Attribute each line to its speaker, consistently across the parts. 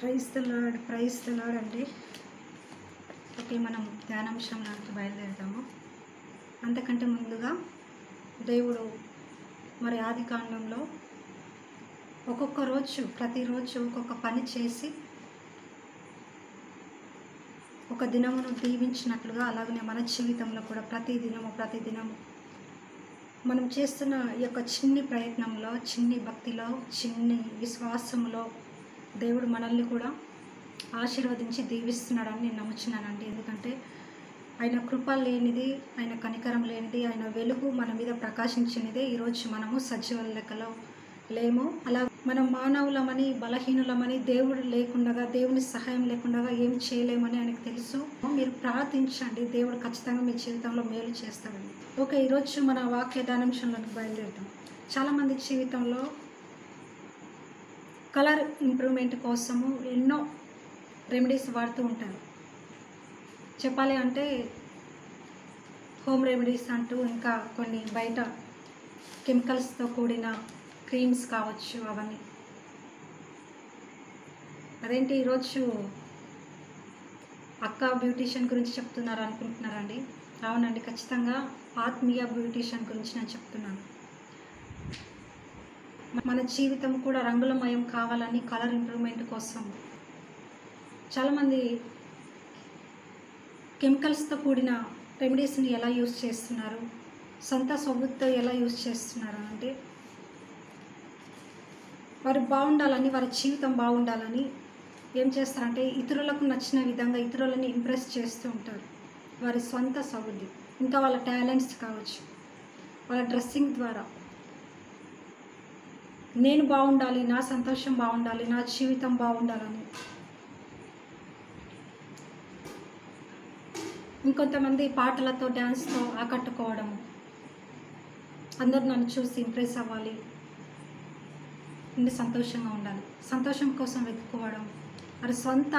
Speaker 1: praise తెల్లాడు praise తెల్లాడు అండి okay మనం ధ్యానాంశంలోకి బయలుదేరుతాము అంతకంటే ముందుగా దేవుడు మరి ఆది కాండంలో ఒక్కొక్క రోజు ప్రతిరోజు ఒక్కొక్క పని చేసి ఒక దినమును దీవించినట్లుగా అలాగనే మన జీవితంలో కూడా ప్రతి దినము ప్రతి దినము మనం చేస్తున్న ఈ యొక్క చిన్ని ప్రయత్నంలో చిన్ని భక్తిలో చిన్ని విశ్వాసంలో దేవుడు మనల్ని కూడా ఆశీర్వదించి దీవిస్తున్నాడని నేను నమ్ముచున్నానండి ఎందుకంటే ఆయన కృప లేనిది ఆయన కనికరం లేనిది ఆయన వెలుగు మన మీద ప్రకాశించినదే ఈరోజు మనము సజీవుల లెక్కలో లేము అలా మనం మానవులమని బలహీనులమని దేవుడు లేకుండా దేవుని సహాయం లేకుండా ఏం చేయలేమని ఆయనకు తెలుసు మీరు ప్రార్థించండి దేవుడు ఖచ్చితంగా మీ జీవితంలో మేలు చేస్తాడండి ఓకే ఈరోజు మన వాక్య దానాంశంలోకి బయలుదేరుతాం చాలామంది జీవితంలో కలర్ ఇంప్రూవ్మెంట్ కోసము ఎన్నో రెమెడీస్ వాడుతూ ఉంటారు చెప్పాలి అంటే హోమ్ రెమెడీస్ అంటూ ఇంకా కొన్ని బయట కెమికల్స్తో కూడిన క్రీమ్స్ కావచ్చు అవన్నీ అదేంటి ఈరోజు అక్క బ్యూటీషియన్ గురించి చెప్తున్నారు అనుకుంటున్నారండి అవునండి ఖచ్చితంగా ఆత్మీయ బ్యూటీషియన్ గురించి నేను చెప్తున్నాను మన జీవితం కూడా రంగులమయం కావాలని కలర్ ఇంప్రూవ్మెంట్ కోసం చాలామంది కెమికల్స్తో కూడిన రెమెడీస్ని ఎలా యూజ్ చేస్తున్నారు సొంత సొమ్ముతో ఎలా యూజ్ చేస్తున్నారు అంటే వారు బాగుండాలని వారి జీవితం బాగుండాలని ఏం చేస్తారంటే ఇతరులకు నచ్చిన విధంగా ఇతరులని ఇంప్రెస్ చేస్తూ ఉంటారు వారి సొంత సౌబుద్ధి ఇంకా వాళ్ళ టాలెంట్స్ కావచ్చు వాళ్ళ డ్రెస్సింగ్ ద్వారా నేను బాగుండాలి నా సంతోషం బాగుండాలి నా జీవితం బాగుండాలని ఇంకొంతమంది పాటలతో డ్యాన్స్తో ఆకట్టుకోవడము అందరు నన్ను చూసి ఇంప్రెస్ అవ్వాలి నుండి సంతోషంగా ఉండాలి సంతోషం కోసం వెతుక్కోవడం అది సొంత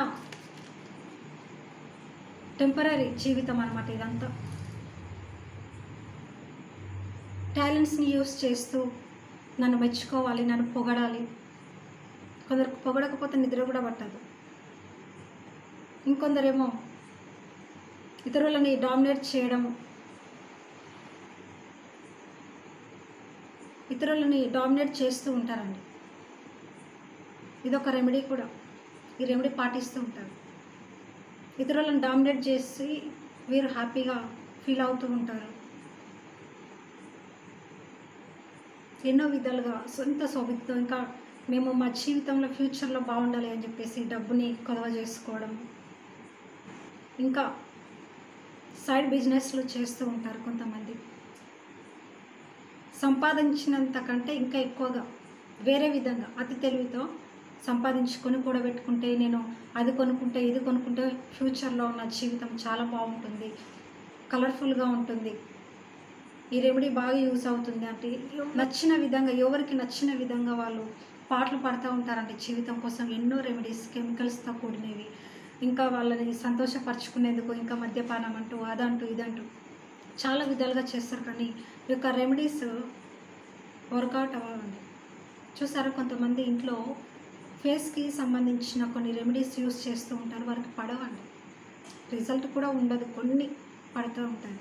Speaker 1: టెంపరీ జీవితం అనమాట ఇదంతా టాలెంట్స్ని యూస్ చేస్తూ నన్ను మెచ్చుకోవాలి నన్ను పొగడాలి కొందరికి పొగడకపోతే నిద్ర కూడా పట్టదు ఇంకొందరేమో ఇతరులని డామినేట్ చేయడం ఇతరులని డామినేట్ చేస్తూ ఉంటారండి ఇదొక రెమెడీ కూడా ఈ రెమెడీ పాటిస్తూ ఉంటారు ఇతరులను డామినేట్ చేసి వీరు హ్యాపీగా ఫీల్ అవుతూ ఉంటారు ఎన్నో విధాలుగా సొంత సోబితో ఇంకా మేము మా జీవితంలో ఫ్యూచర్లో బాగుండాలి అని చెప్పేసి డబ్బుని కొదవ చేసుకోవడం ఇంకా సైడ్ బిజినెస్లు చేస్తూ ఉంటారు కొంతమంది సంపాదించినంత కంటే ఇంకా ఎక్కువగా వేరే విధంగా అతి తెలివితో సంపాదించుకొని కూడబెట్టుకుంటే నేను అది కొనుక్కుంటే ఇది కొనుక్కుంటే ఫ్యూచర్లో నా జీవితం చాలా బాగుంటుంది కలర్ఫుల్గా ఉంటుంది ఈ రెమెడీ బాగా యూస్ అవుతుంది అంటే నచ్చిన విధంగా ఎవరికి నచ్చిన విధంగా వాళ్ళు పాటలు పాడుతూ ఉంటారండి జీవితం కోసం ఎన్నో రెమెడీస్ కెమికల్స్తో కూడినవి ఇంకా వాళ్ళని సంతోషపరచుకునేందుకు ఇంకా మద్యపానం అంటూ అదంటూ ఇదంటూ చాలా విధాలుగా చేస్తారు కానీ ఈ యొక్క రెమెడీస్ వర్కౌట్ అవ్వండి చూసారా కొంతమంది ఇంట్లో ఫేస్కి సంబంధించిన కొన్ని రెమెడీస్ యూస్ చేస్తూ ఉంటారు వారికి పడవండి రిజల్ట్ కూడా ఉండదు కొన్ని పడుతూ ఉంటాయి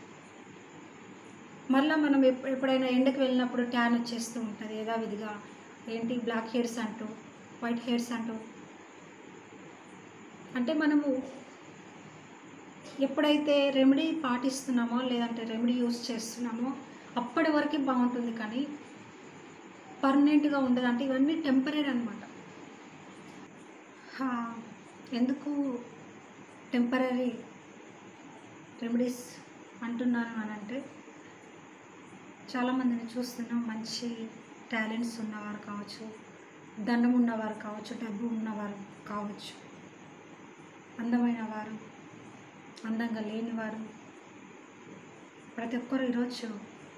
Speaker 1: మళ్ళీ మనం ఎప్ ఎప్పుడైనా ఎండకు వెళ్ళినప్పుడు ట్యాన్ వచ్చేస్తూ ఉంటుంది యథావిధిగా ఏంటి బ్లాక్ హెయిర్స్ అంటూ వైట్ హెయిర్స్ అంటూ అంటే మనము ఎప్పుడైతే రెమెడీ పాటిస్తున్నామో లేదంటే రెమెడీ యూస్ చేస్తున్నామో అప్పటి వరకు బాగుంటుంది కానీ పర్మనెంట్గా ఉండదు అంటే ఇవన్నీ టెంపరీ అనమాట ఎందుకు టెంపరీ రెమెడీస్ అంటున్నాను అని అంటే చాలామందిని చూస్తున్నాం మంచి టాలెంట్స్ ఉన్నవారు కావచ్చు దండం ఉన్నవారు కావచ్చు డబ్బు ఉన్నవారు కావచ్చు అందమైన వారు అందంగా లేనివారు ప్రతి ఒక్కరు ఈరోజు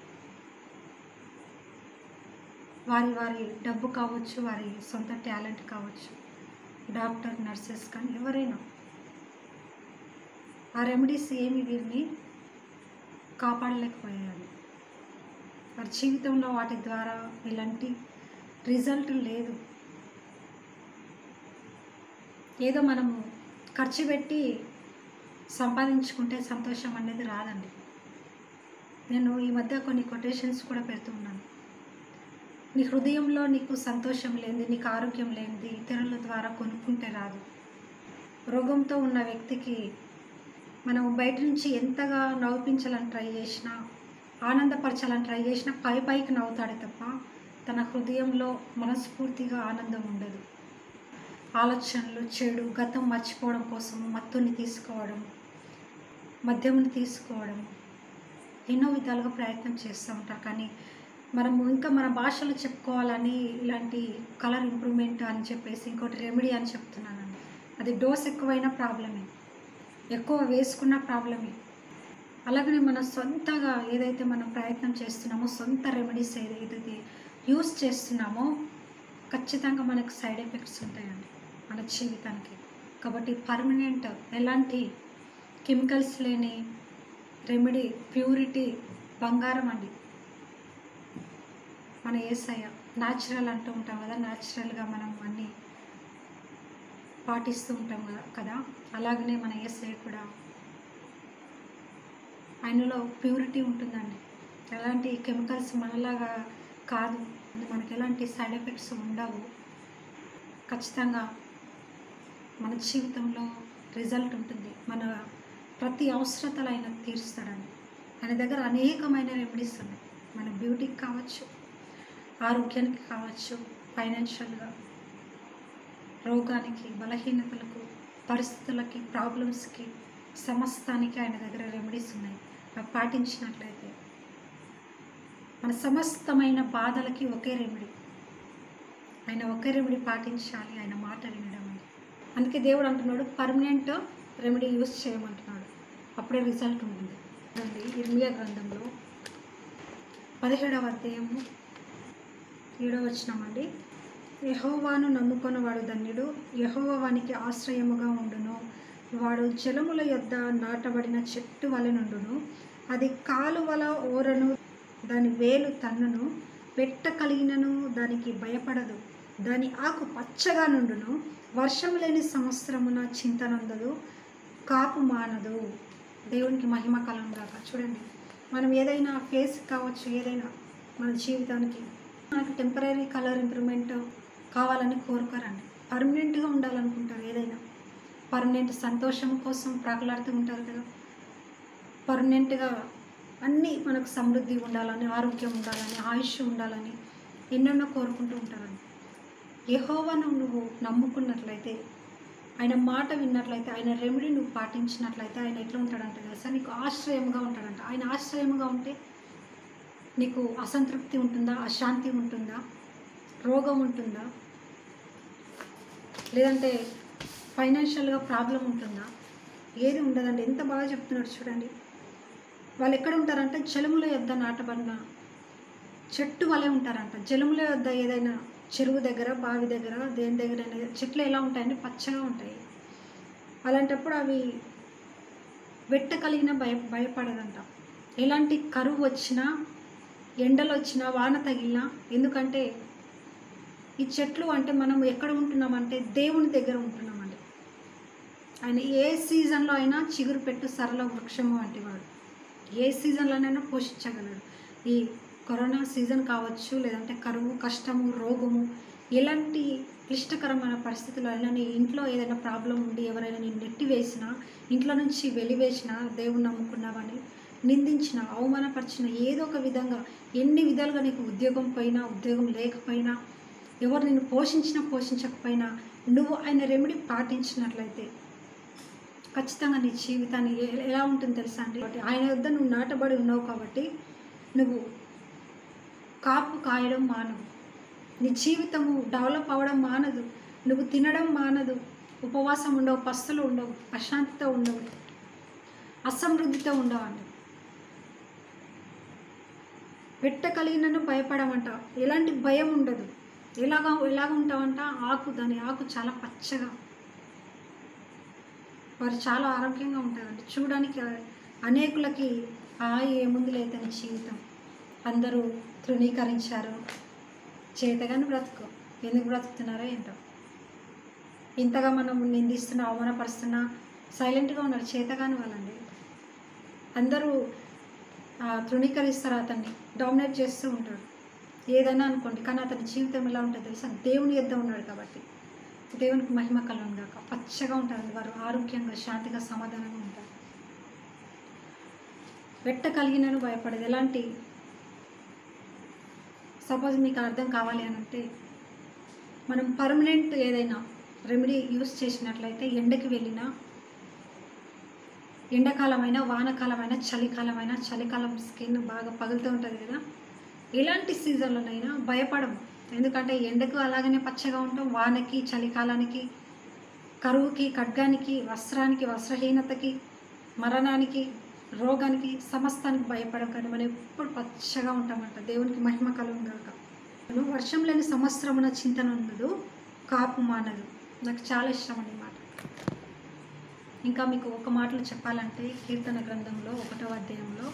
Speaker 1: వారి వారి డబ్బు కావచ్చు వారి సొంత టాలెంట్ కావచ్చు డాక్టర్ నర్సెస్ కానీ ఎవరైనా ఆ రెమెడీస్ ఏమి వీరిని కాపాడలేకపోయారు వారి జీవితంలో వాటి ద్వారా ఎలాంటి రిజల్ట్ లేదు ఏదో మనము ఖర్చు పెట్టి సంపాదించుకుంటే సంతోషం అనేది రాదండి నేను ఈ మధ్య కొన్ని కొటేషన్స్ కూడా పెడుతూ ఉన్నాను నీ హృదయంలో నీకు సంతోషం లేనిది నీకు ఆరోగ్యం లేనిది ఇతరుల ద్వారా కొనుక్కుంటే రాదు రోగంతో ఉన్న వ్యక్తికి మనం బయట నుంచి ఎంతగా నవ్వించాలని ట్రై చేసినా ఆనందపరచాలని ట్రై చేసినా పై పైకి నవ్వుతాడే తప్ప తన హృదయంలో మనస్ఫూర్తిగా ఆనందం ఉండదు ఆలోచనలు చెడు గతం మర్చిపోవడం కోసం మత్తుని తీసుకోవడం మద్యముని తీసుకోవడం ఎన్నో విధాలుగా ప్రయత్నం చేస్తూ ఉంటారు కానీ మనము ఇంకా మన భాషలో చెప్పుకోవాలని ఇలాంటి కలర్ ఇంప్రూవ్మెంట్ అని చెప్పేసి ఇంకోటి రెమెడీ అని చెప్తున్నానండి అది డోస్ ఎక్కువైన ప్రాబ్లమే ఎక్కువ వేసుకున్న ప్రాబ్లమే అలాగనే మన సొంతగా ఏదైతే మనం ప్రయత్నం చేస్తున్నామో సొంత రెమెడీస్ ఏదైతే యూస్ చేస్తున్నామో ఖచ్చితంగా మనకు సైడ్ ఎఫెక్ట్స్ ఉంటాయండి మన జీవితానికి కాబట్టి పర్మనెంట్ ఎలాంటి కెమికల్స్ లేని రెమెడీ ప్యూరిటీ బంగారం అండి మన ఏసయ్య న్యాచురల్ అంటూ ఉంటాం కదా న్యాచురల్గా మనం అన్నీ పాటిస్తూ ఉంటాం కదా కదా అలాగనే మన ఏసయ్య కూడా ఆయనలో ప్యూరిటీ ఉంటుందండి ఎలాంటి కెమికల్స్ మనలాగా కాదు మనకి ఎలాంటి సైడ్ ఎఫెక్ట్స్ ఉండవు ఖచ్చితంగా మన జీవితంలో రిజల్ట్ ఉంటుంది మన ప్రతి అవసరతలు ఆయన తీరుస్తాడండి ఆయన దగ్గర అనేకమైన రెమెడీస్ ఉన్నాయి మన బ్యూటీకి కావచ్చు ఆరోగ్యానికి కావచ్చు ఫైనాన్షియల్గా రోగానికి బలహీనతలకు పరిస్థితులకి ప్రాబ్లమ్స్కి సమస్తానికి ఆయన దగ్గర రెమెడీస్ ఉన్నాయి అవి పాటించినట్లయితే మన సమస్తమైన బాధలకి ఒకే రెమెడీ ఆయన ఒకే రెమెడీ పాటించాలి ఆయన మాట వినడం అని అందుకే దేవుడు అంటున్నాడు పర్మనెంట్ రెమెడీ యూస్ చేయమంటున్నాడు అప్పుడే రిజల్ట్ ఉంటుంది అండి ఇర్మియా గ్రంథంలో పదిహేడవ అధ్యాయము ఏడవ వచనమండి యహోవాను నమ్ముకొని వాడు ధన్యుడు యహోవా వానికి ఆశ్రయముగా ఉండును వాడు జలముల యొద్ద నాటబడిన చెట్టు వలె నుండును అది కాలువల ఓరను దాని వేలు తన్నును పెట్ట కలిగినను దానికి భయపడదు దాని ఆకు పచ్చగా నుండును వర్షం లేని సంవత్సరమున చింతనందదు కాపు మానదు దేవునికి మహిమ కలంగాక చూడండి మనం ఏదైనా ఫేస్ కావచ్చు ఏదైనా మన జీవితానికి మనకు టెంపరీ కలర్ ఇంప్రూవ్మెంట్ కావాలని కోరుకోరండి పర్మనెంట్గా ఉండాలనుకుంటారు ఏదైనా పర్మనెంట్ సంతోషం కోసం ప్రాకులాడుతూ ఉంటారు కదా పర్మనెంట్గా అన్నీ మనకు సమృద్ధి ఉండాలని ఆరోగ్యం ఉండాలని ఆయుష్ ఉండాలని ఎన్నెన్నో కోరుకుంటూ ఉంటారండి యెహోవాను నువ్వు నమ్ముకున్నట్లయితే ఆయన మాట విన్నట్లయితే ఆయన రెమెడీ నువ్వు పాటించినట్లయితే ఆయన ఎట్లా ఉంటాడంట తెలుసా నీకు ఆశ్రయంగా ఉంటాడంట ఆయన ఆశ్రయంగా ఉంటే నీకు అసంతృప్తి ఉంటుందా అశాంతి ఉంటుందా రోగం ఉంటుందా లేదంటే ఫైనాన్షియల్గా ప్రాబ్లం ఉంటుందా ఏది ఉండదండి ఎంత బాగా చెప్తున్నాడు చూడండి వాళ్ళు ఎక్కడ ఉంటారంటే జలముల యొద్ద నాటబడిన చెట్టు వలె ఉంటారంట జలముల యొద్ద ఏదైనా చెరువు దగ్గర బావి దగ్గర దేని దగ్గర చెట్లు ఎలా ఉంటాయంటే పచ్చగా ఉంటాయి అలాంటప్పుడు అవి వెట్ట కలిగిన భయ భయపడదంట ఎలాంటి కరువు వచ్చినా ఎండలు వచ్చినా వాన తగిలినా ఎందుకంటే ఈ చెట్లు అంటే మనం ఎక్కడ ఉంటున్నామంటే దేవుని దగ్గర ఉంటున్నామండి ఆయన ఏ సీజన్లో అయినా చిగురు పెట్టు సరళ వృక్షము వంటి వాడు ఏ సీజన్లోనైనా పోషించగలడు ఈ కరోనా సీజన్ కావచ్చు లేదంటే కరువు కష్టము రోగము ఎలాంటి క్లిష్టకరమైన పరిస్థితుల్లో అయినా నీ ఇంట్లో ఏదైనా ప్రాబ్లం ఉండి ఎవరైనా నేను నెట్టి వేసినా ఇంట్లో నుంచి వెలివేసినా దేవుని నమ్ముకున్నావని నిందించిన అవమానపరిచిన ఏదో ఒక విధంగా ఎన్ని విధాలుగా నీకు ఉద్యోగం పోయినా ఉద్యోగం లేకపోయినా ఎవరు నిన్ను పోషించినా పోషించకపోయినా నువ్వు ఆయన రెమెడీ పాటించినట్లయితే ఖచ్చితంగా నీ జీవితాన్ని ఎ- ఎలా ఉంటుంది తెలుసా అండి కాబట్టి ఆయన వద్ద నువ్వు నాటబడి ఉన్నావు కాబట్టి నువ్వు కాపు కాయడం మానవు నీ జీవితము డెవలప్ అవ్వడం మానదు నువ్వు తినడం మానదు ఉపవాసం ఉండవు పస్తులు ఉండవు అశాంతితో ఉండవు అసమృద్ధితో ఉండవండి వెట్ట కలిగినను భయపడమంట ఎలాంటి భయం ఉండదు ఎలాగా ఎలాగ ఉంటావంట ఆకు దాని ఆకు చాలా పచ్చగా వారు చాలా ఆరోగ్యంగా ఉంటారండి చూడడానికి అనేకులకి ఆ ఏముంది లేదని జీవితం అందరూ తృణీకరించారు చేతగాని బ్రతుకు ఎందుకు బ్రతుకుతున్నారో ఏంటో ఇంతగా మనం నిందిస్తున్నా అవమానపరుస్తున్నా సైలెంట్గా ఉన్నారు చేతగాని వాళ్ళండి అందరూ ఆ, తృణీకరిస్తారు అతన్ని డామినేట్ చేస్తూ ఉంటారు ఏదైనా అనుకోండి కానీ అతని జీవితం ఎలా ఉంటుంది తెలుసా దేవుని యొద్ద ఉన్నాడు కాబట్టి దేవునికి మహిమ కలను గాక పచ్చగా ఉంటారు వారు ఆరోగ్యంగా శాంతిగా సమాధానంగా ఉంటారు వెట్ట కలిగినను భయపడదు ఎలాంటి సపోజ్ మీకు అర్థం కావాలి అని అంటే మనం పర్మనెంట్ ఏదైనా రెమెడీ యూస్ చేసినట్లయితే ఎండకి వెళ్ళినా ఎండాకాలమైనా వానకాలమైనా చలికాలమైనా చలికాలం స్కిన్ బాగా పగులుతూ ఉంటుంది కదా ఎలాంటి సీజన్లోనైనా భయపడము ఎందుకంటే ఎండకు అలాగనే పచ్చగా ఉంటాం వానకి చలికాలానికి కరువుకి ఖడ్గానికి వస్త్రానికి వస్త్రహీనతకి మరణానికి రోగానికి సమస్తానికి భయపడం కానీ మనం ఎప్పుడు పచ్చగా ఉంటామంట దేవునికి మహిమ కలుగు గాక మనం వర్షం లేని సంవత్సరమున చింతన ఉండదు కాపు మానదు నాకు చాలా ఇష్టం అండి మాట ఇంకా మీకు ఒక మాటలు చెప్పాలంటే కీర్తన గ్రంథంలో ఒకటో అధ్యాయంలో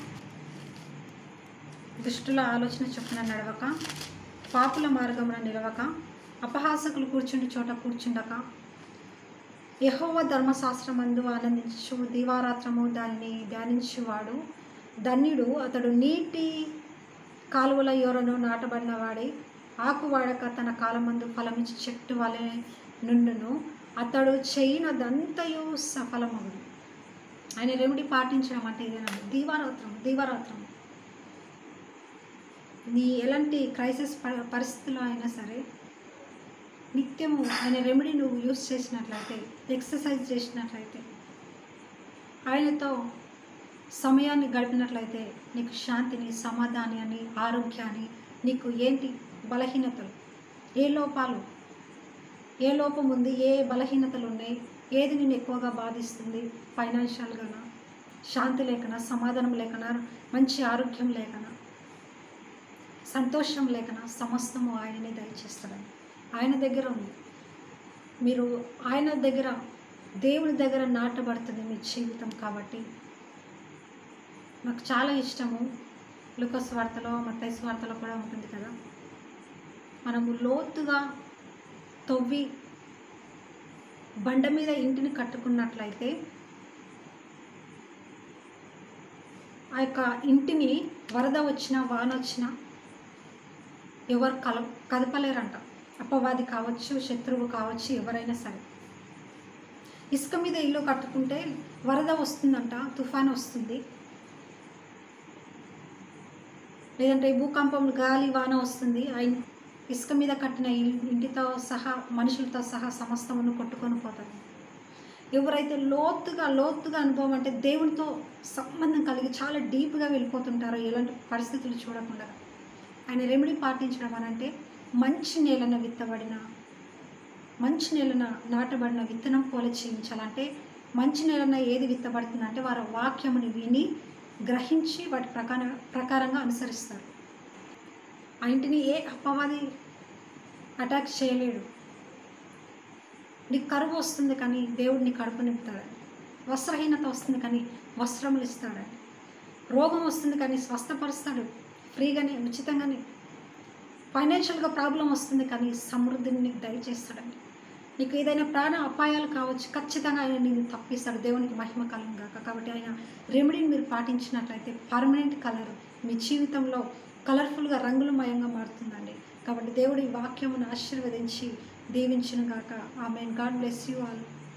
Speaker 1: దుష్టుల ఆలోచన చొప్పున నడవక పాపుల మార్గమున నిలవక అపహాసకులు కూర్చుండి చోట కూర్చుండక యహోవ ధర్మశాస్త్రమందు ఆనందించు దీవారాత్రము దానిని ధ్యానించువాడు ధన్యుడు అతడు నీటి కాలువల యోరను నాటబడిన వాడి ఆకు వాడక తన కాలమందు ఫలమిచ్చి చెట్టు వలె నుండును అతడు చేయనదంతయు సఫలమగుడు ఆయన రెమెడీ పాటించడం అంటే ఇదేనండి దీవారాత్రం దీవారాత్రం నీ ఎలాంటి క్రైసిస్ ప- పరిస్థితిలో అయినా సరే నిత్యము ఆయన రెమెడీ నువ్వు యూస్ చేసినట్లయితే ఎక్సర్సైజ్ చేసినట్లయితే ఆయనతో సమయాన్ని గడిపినట్లయితే నీకు శాంతిని సమాధానాన్ని ఆరోగ్యాన్ని నీకు ఏంటి బలహీనతలు ఏ లోపాలు ఏ లోపం ఉంది ఏ బలహీనతలు ఉన్నాయి ఏది నేను ఎక్కువగా బాధిస్తుంది ఫైనాన్షియల్గానా శాంతి లేకనా సమాధానం లేకనా మంచి ఆరోగ్యం లేకనా సంతోషం లేకనా సమస్తము ఆయననే దయచేస్తాడని ఆయన దగ్గర ఉంది మీరు ఆయన దగ్గర దేవుని దగ్గర నాటబడుతుంది మీ జీవితం కాబట్టి నాకు చాలా ఇష్టము లుకస్ వార్తలో మత్తైస్ వార్తలో కూడా ఉంటుంది కదా మనము లోతుగా తవ్వి బండ మీద ఇంటిని కట్టుకున్నట్లయితే ఆ యొక్క ఇంటిని వరద వచ్చినా వాన వచ్చినా ఎవరు కల కదపలేరంట అపవాది కావచ్చు శత్రువు కావచ్చు ఎవరైనా సరే ఇసుక మీద ఇల్లు కట్టుకుంటే వరద వస్తుందంట తుఫాన్ వస్తుంది లేదంటే భూకంపం గాలి వాన వస్తుంది ఆ ఇన్- ఇసుక మీద కట్టిన ఇల్- ఇంటితో సహా మనుషులతో సహా సమస్తమును కొట్టుకొని పోతారు ఎవరైతే లోతుగా లోతుగా అనుభవం అంటే దేవునితో సంబంధం కలిగి చాలా డీప్గా వెళ్ళిపోతుంటారో ఎలాంటి పరిస్థితులు చూడకుండా ఆయన రెమెడీ పాటించడం అని అంటే మంచి నేలన విత్తబడిన మంచి నేలన నాటబడిన విత్తనం పోలి చేయించాలంటే మంచి నేలన ఏది విత్తబడుతుందంటే వారి వాక్యముని విని గ్రహించి వాటి ప్రకార ప్రకారంగా అనుసరిస్తారు ఆ ఇంటిని ఏ అపవాది అటాక్ చేయలేడు నీకు కరువు వస్తుంది కానీ దేవుడు నీ కడుపు నింపుతాడని వస్త్రహీనత వస్తుంది కానీ వస్త్రములు ఇస్తాడని రోగం వస్తుంది కానీ స్వస్థపరుస్తాడు ఫ్రీగానే ఉచితంగానే ఫైనాన్షియల్గా ప్రాబ్లం వస్తుంది కానీ సమృద్ధిని నీకు దయచేస్తాడని నీకు ఏదైనా ప్రాణ అపాయాలు కావచ్చు ఖచ్చితంగా ఆయన నేను తప్పిస్తాడు దేవునికి మహిమ కలం కాక కాబట్టి ఆయన రెమెడీని మీరు పాటించినట్లయితే పర్మనెంట్ కలర్ మీ జీవితంలో కలర్ఫుల్గా రంగులమయంగా మారుతుందండి కాబట్టి దేవుడి వాక్యమును ఆశీర్వదించి దీవించిన గాక ఆమె గాడ్ బ్లెస్ యూ ఆల్